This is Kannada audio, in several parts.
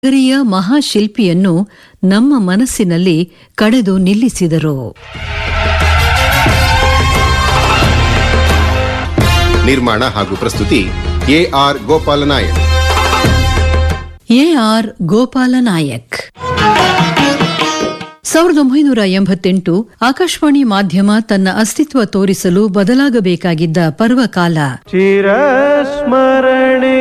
ನಗರಿಯ ಮಹಾಶಿಲ್ಪಿಯನ್ನು ನಮ್ಮ ಮನಸ್ಸಿನಲ್ಲಿ ಕಡೆದು ನಿಲ್ಲಿಸಿದರು ನಿರ್ಮಾಣ ಹಾಗೂ ಪ್ರಸ್ತುತಿ A R Gopala Nayak A R Gopala Nayak ಸಾವಿರದ ಒಂಬೈನೂರ ಎಂಬತ್ತೆಂಟು ಆಕಾಶವಾಣಿ ಮಾಧ್ಯಮ ತನ್ನ ಅಸ್ತಿತ್ವ ತೋರಿಸಲು ಬದಲಾಗಬೇಕಾಗಿದ್ದ ಪರ್ವಕಾಲ ಚಿರಸ್ಮರಣೆ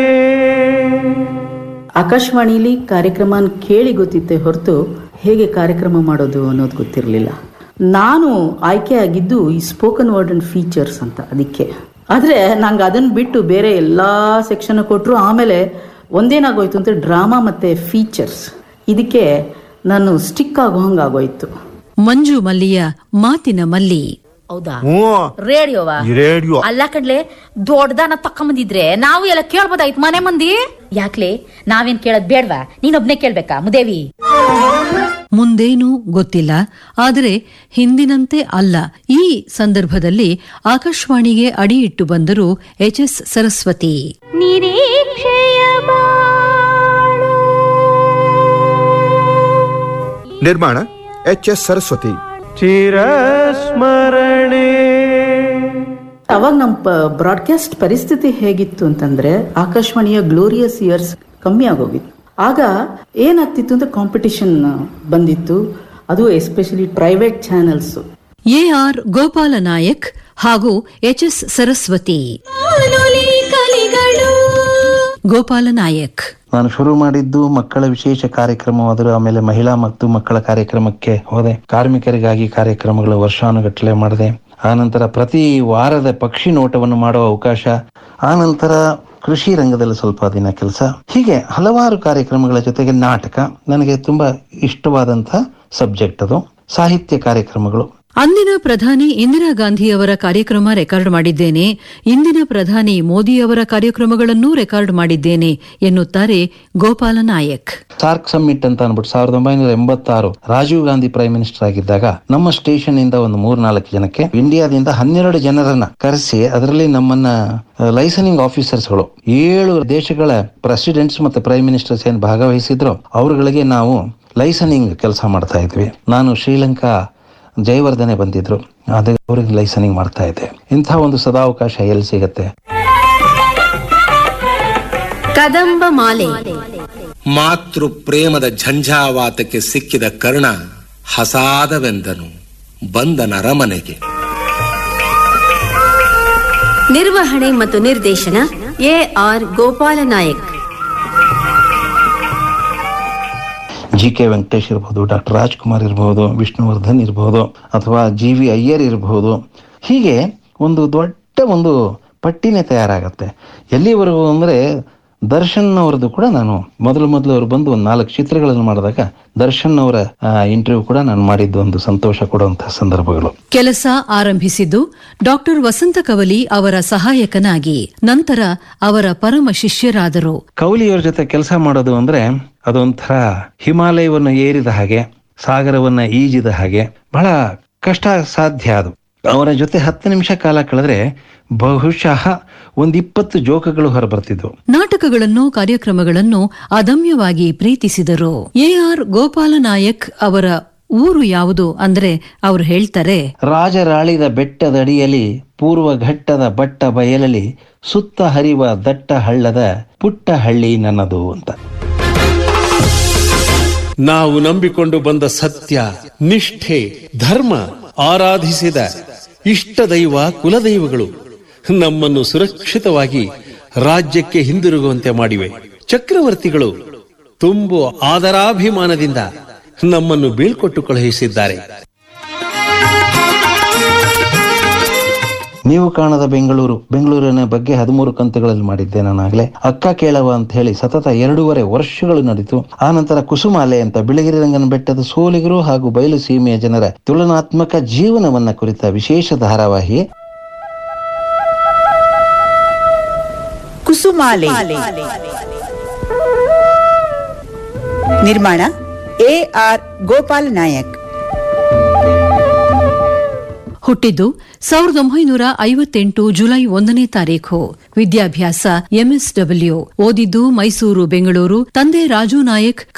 ಆಕಾಶವಾಣಿಲಿ ಕಾರ್ಯಕ್ರಮ ಕೇಳಿ ಗೊತ್ತಿತ್ತೆ ಹೊರತು ಹೇಗೆ ಕಾರ್ಯಕ್ರಮ ಮಾಡೋದು ಅನ್ನೋದು ಗೊತ್ತಿರಲಿಲ್ಲ ನಾನು ಆಯ್ಕೆ ಆಗಿದ್ದು ಈ ಸ್ಪೋಕನ್ ವರ್ಡ್ ಅಂಡ್ ಫೀಚರ್ಸ್ ಅಂತ ಅದಕ್ಕೆ ಆದರೆ ನಂಗೆ ಅದನ್ನು ಬಿಟ್ಟು ಬೇರೆ ಎಲ್ಲ ಸೆಕ್ಷನ್ ಕೊಟ್ಟರು ಆಮೇಲೆ ಒಂದೇನಾಗೋಯ್ತು ಅಂತ ಡ್ರಾಮಾ ಮತ್ತು ಫೀಚರ್ಸ್ ಇದಕ್ಕೆ ನಾನು ಸ್ಟಿಕ್ ಆಗೋ ಹಂಗಾಗೋಯ್ತು ಮಂಜು ಮಲ್ಲಿಯ ಮಾತಿನ ಮಲ್ಲಿ ಹೌದಾ ಹ್ಞೂ ರೇಡಿಯೋವಾ ಈ ರೇಡಿಯೋ ಅಲ್ಲ ಕಡ್ಲೆ ದೊಡ್ಡದಾನ ತಕೊಂಬಂದಿದ್ರೆ ನಾವು ಎಲ್ಲ ಕೇಳ್ಬೋದಾಯ್ತು ಮನೆ ಮಂದಿ ಯಾಕ್ಲೆ ನಾವೇನ್ ಕೇಳದ್ ಬೇಡ್ವಾ ನೀನೊಬ್ನೇ ಕೇಳ್ಬೇಕಾ ಮುದೇವಿ ಮುಂದೇನೂ ಗೊತ್ತಿಲ್ಲ ಆದರೆ ಹಿಂದಿನಂತೆ ಅಲ್ಲ ಈ ಸಂದರ್ಭದಲ್ಲಿ ಆಕಾಶವಾಣಿಗೆ ಅಡಿಯಿಟ್ಟು ಬಂದರು ಎಚ್ ಎಸ್ ಸರಸ್ವತಿ ನಿರೀಕ್ಷೆಯ ನಿರ್ಮಾಣ ಎಚ್ ಎಸ್ ಸರಸ್ವತಿ ಚಿರಸ್ಮರಣೆ ಅವಾಗ ನಮ್ಮ ಬ್ರಾಡ್ಕಾಸ್ಟ್ ಪರಿಸ್ಥಿತಿ ಹೇಗಿತ್ತು ಅಂತಂದ್ರೆ ಆಕಾಶವಾಣಿಯ ಗ್ಲೋರಿಯಸ್ ಇಯರ್ಸ್ ಕಮ್ಮಿ ಆಗೋಗಿತ್ತು ಆಗ ಏನಾಗ್ತಿತ್ತು ಅಂತ ಕಾಂಪಿಟಿಷನ್ ಬಂದಿತ್ತು ಅದು especially private channels A R Gopala Nayak ಹಾಗೂ ಎಚ್ ಎಸ್ ಸರಸ್ವತಿ ಗೋಪಾಲ ನಾಯಕ್ ನಾನು ಶುರು ಮಾಡಿದ್ದು ಮಕ್ಕಳ ವಿಶೇಷ ಕಾರ್ಯಕ್ರಮವಾದರೂ ಆಮೇಲೆ ಮಹಿಳಾ ಮತ್ತು ಮಕ್ಕಳ ಕಾರ್ಯಕ್ರಮಕ್ಕೆ ಹೋದೆ ಕಾರ್ಮಿಕರಿಗಾಗಿ ಕಾರ್ಯಕ್ರಮಗಳು ವರ್ಷಾನುಗಟ್ಟಲೆ ಮಾಡಿದೆ ಆನಂತರ ಪ್ರತಿ ವಾರದ ಪಕ್ಷಿ ನೋಟವನ್ನು ಮಾಡುವ ಅವಕಾಶ ಆನಂತರ ಕೃಷಿ ರಂಗದಲ್ಲಿ ಸ್ವಲ್ಪ ದಿನ ಕೆಲಸ ಹೀಗೆ ಹಲವಾರು ಕಾರ್ಯಕ್ರಮಗಳ ಜೊತೆಗೆ ನಾಟಕ ನನಗೆ ತುಂಬಾ ಇಷ್ಟವಾದಂಥ ಸಬ್ಜೆಕ್ಟ್ ಅದು ಸಾಹಿತ್ಯ ಕಾರ್ಯಕ್ರಮಗಳು ಅಂದಿನ ಪ್ರಧಾನಿ ಇಂದಿರಾ ಗಾಂಧಿಯವರ ಕಾರ್ಯಕ್ರಮ ರೆಕಾರ್ಡ್ ಮಾಡಿದ್ದೇನೆ ಇಂದಿನ ಪ್ರಧಾನಿ ಮೋದಿಯವರ ಕಾರ್ಯಕ್ರಮಗಳನ್ನೂ ರೆಕಾರ್ಡ್ ಮಾಡಿದ್ದೇನೆ ಎನ್ನುತ್ತಾರೆ ಗೋಪಾಲ ನಾಯಕ್ ಸಾರ್ಕ್ ಸಮ್ಮಿಟ್ ಅಂತ ಅನ್ಬಿಟ್ಟು ಸಾವಿರದ ಒಂಬೈನೂರ ಎಂಬತ್ತಾರು ರಾಜೀವ್ ಗಾಂಧಿ ಪ್ರೈಮ್ ಮಿನಿಸ್ಟರ್ ಆಗಿದ್ದಾಗ ನಮ್ಮ ಸ್ಟೇಷನ್ ಇಂದ ಒಂದು ಮೂರ್ನಾಲ್ಕು ಜನಕ್ಕೆ ಇಂಡಿಯಾದಿಂದ ಹನ್ನೆರಡು ಜನರನ್ನ ಕರೆಸಿ ಅದರಲ್ಲಿ ನಮ್ಮನ್ನ ಲೈಸನಿಂಗ್ ಆಫೀಸರ್ಸ್ಗಳು ಏಳು ದೇಶಗಳ ಪ್ರೆಸಿಡೆಂಟ್ಸ್ ಮತ್ತೆ ಪ್ರೈಮ್ ಮಿನಿಸ್ಟರ್ಸ್ ಏನ್ ಭಾಗವಹಿಸಿದ್ರು ಅವರುಗಳಿಗೆ ನಾವು ಲೈಸನಿಂಗ್ ಕೆಲಸ ಮಾಡ್ತಾ ಇದ್ವಿ ನಾನು ಶ್ರೀಲಂಕಾ ಜಯವರ್ಧನೆ ಬಂದಿದ್ರು ಅದೇ ಅವ್ರಿಗೆ ಲೈಸನಿಂಗ್ ಮಾಡ್ತಾ ಇದ್ದೆ ಇಂಥ ಒಂದು ಸದಾವಕಾಶ ಎಲ್ಲಿ ಸಿಗತ್ತೆ ಕದಂಬ ಮಾಲೆ ಮಾತೃ ಪ್ರೇಮದ ಝಂझಾವಾತಕ್ಕೆ ಸಿಕ್ಕಿದ ಕರ್ಣ ಹಸಾದವೆಂದನು ಬಂದನ ಅರಮನೆಗೆ ನಿರ್ವಹಣೆ ಮತ್ತು ನಿರ್ದೇಶನ A R Gopala Nayak G K Venkatesh ಇರಬಹುದು ಡಾಕ್ಟರ್ ರಾಜ್ಕುಮಾರ್ ಇರಬಹುದು ವಿಷ್ಣುವರ್ಧನ್ ಇರಬಹುದು ಅಥವಾ ಜಿ ವಿ ಅಯ್ಯರ್ ಇರಬಹುದು ಹೀಗೆ ಒಂದು ದೊಡ್ಡ ಒಂದು ಪಟ್ಟಿನೇ ತಯಾರಾಗತ್ತೆ ಎಲ್ಲಿವರೆಗೂ ಅಂದರೆ ದರ್ಶನ್ ಅವರದ್ದು ಕೂಡ ನಾನು ಮೊದಲು ಮೊದಲು ಅವರು ಬಂದು ಒಂದು ನಾಲ್ಕು ಚಿತ್ರಗಳನ್ನು ಮಾಡಿದಾಗ ದರ್ಶನ್ ಅವರ ಇಂಟರ್ವ್ಯೂ ಕೂಡ ನಾನು ಮಾಡಿದ್ದು ಒಂದು ಸಂತೋಷ ಕೊಡುವಂತಹ ಸಂದರ್ಭಗಳು ಕೆಲಸ ಆರಂಭಿಸಿದ್ದು ಡಾಕ್ಟರ್ ವಸಂತ ಕವಲಿ ಅವರ ಸಹಾಯಕನಾಗಿ ನಂತರ ಅವರ ಪರಮ ಶಿಷ್ಯರಾದರು ಕೌಲಿಯವರ ಜೊತೆ ಕೆಲಸ ಮಾಡೋದು ಅಂದ್ರೆ ಅದೊಂಥರ ಹಿಮಾಲಯವನ್ನು ಏರಿದ ಹಾಗೆ ಸಾಗರವನ್ನ ಈಜಿದ ಹಾಗೆ ಬಹಳ ಕಷ್ಟ ಸಾಧ್ಯ ಅದು ಅವರ ಜೊತೆ ಹತ್ತು ನಿಮಿಷ ಕಾಲ ಕಳೆದ್ರೆ ಬಹುಶಃ ಒಂದ್ ಇಪ್ಪತ್ತು ಜೋಕಗಳು ಹೊರಬರ್ತಿದ್ವು ನಾಟಕಗಳನ್ನು ಕಾರ್ಯಕ್ರಮಗಳನ್ನು ಅದಮ್ಯವಾಗಿ ಪ್ರೀತಿಸಿದರು ಎ ಆರ್ ಗೋಪಾಲ ನಾಯಕ್ ಅವರ ಊರು ಯಾವುದು ಅಂದ್ರೆ ಅವರು ಹೇಳ್ತಾರೆ ರಾಜರಾಳಿದ ಬೆಟ್ಟದಡಿಯಲ್ಲಿ ಪೂರ್ವ ಘಟ್ಟದ ಬಟ್ಟ ಬಯಲಲ್ಲಿ ಸುತ್ತ ಹರಿವ ದಟ್ಟ ಹಳ್ಳದ ಪುಟ್ಟ ಹಳ್ಳಿ ನನ್ನದು ಅಂತ ನಾವು ನಂಬಿಕೊಂಡು ಬಂದ ಸತ್ಯ ನಿಷ್ಠೆ ಧರ್ಮ ಆರಾಧಿಸಿದ ಇಷ್ಟ ದೈವ ಕುಲದೈವಗಳು ನಮ್ಮನ್ನು ಸುರಕ್ಷಿತವಾಗಿ ರಾಜ್ಯಕ್ಕೆ ಹಿಂದಿರುಗುವಂತೆ ಮಾಡಿವೆ ಚಕ್ರವರ್ತಿಗಳು ತುಂಬು ಆದರಾಭಿಮಾನದಿಂದ ನಮ್ಮನ್ನು ಬೀಳ್ಕೊಟ್ಟು ಕಳುಹಿಸಿದ್ದಾರೆ ನೀವು ಕಾಣದ ಬೆಂಗಳೂರು ಬೆಂಗಳೂರಿನ ಬಗ್ಗೆ ಹದಿಮೂರು ಕಂತುಗಳಲ್ಲಿ ಮಾಡಿದ್ದೆ ನಾನಾಗ್ಲೇ ಅಕ್ಕ ಕೇಳವ ಅಂತ ಹೇಳಿ ಸತತ ಎರಡೂವರೆ ವರ್ಷಗಳು ನಡೀತು ಆ ನಂತರ ಕುಸುಮಾಲೆ ಅಂತ ಬಿಳಿಗಿರಿ ರಂಗನ ಬೆಟ್ಟದ ಸೋಲಿಗರು ಹಾಗೂ ಬಯಲು ಸೀಮೆಯ ಜನರ ತುಲನಾತ್ಮಕ ಜೀವನವನ್ನ ಕುರಿತ ವಿಶೇಷ ಧಾರಾವಾಹಿ ಕುಸುಮಾಲೆ ನಿರ್ಮಾಣ ಎ ಆರ್ ಗೋಪಾಲ್ ನಾಯಕ್ ಹುಟ್ಟಿದ್ದು ಸಾವಿರದ ಒಂಬೈನೂರ ಐವತ್ತೆಂಟು ಜುಲೈ ಒಂದನೇ ತಾರೀಖು ವಿದ್ಯಾಭ್ಯಾಸ ಎಂಎಸ್ಡಬ್ಲ್ಯೂ ಓದಿದ್ದು ಮೈಸೂರು ಬೆಂಗಳೂರು ತಂದೆ ರಾಜು ನಾಯಕ್